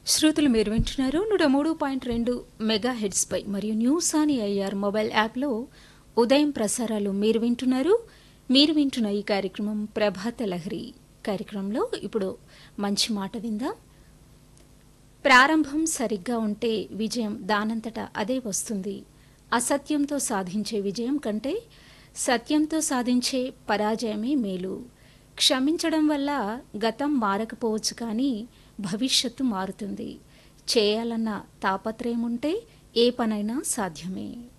శ్రోతలు మీరు వింటున్నారు నూట మూడు పాయింట్ రెండు మెగా హెడ్స్పై మరియు న్యూస్ అని ఐఆర్ మొబైల్ యాప్లో ఉదయం ప్రసారాలు మీరు వింటున్నారు మీరు వింటున్న ఈ కార్యక్రమం ప్రభాత లహరి కార్యక్రమంలో ఇప్పుడు మంచి మాట విందాం ప్రారంభం సరిగ్గా ఉంటే విజయం దానంతట అదే వస్తుంది అసత్యంతో సాధించే విజయం కంటే సత్యంతో సాధించే పరాజయమే మేలు క్షమించడం వల్ల గతం మారకపోవచ్చు కానీ భవిష్యత్తు మారుతుంది చేయాలన్న తాపత్రయం ఉంటే ఏ పనైనా సాధ్యమే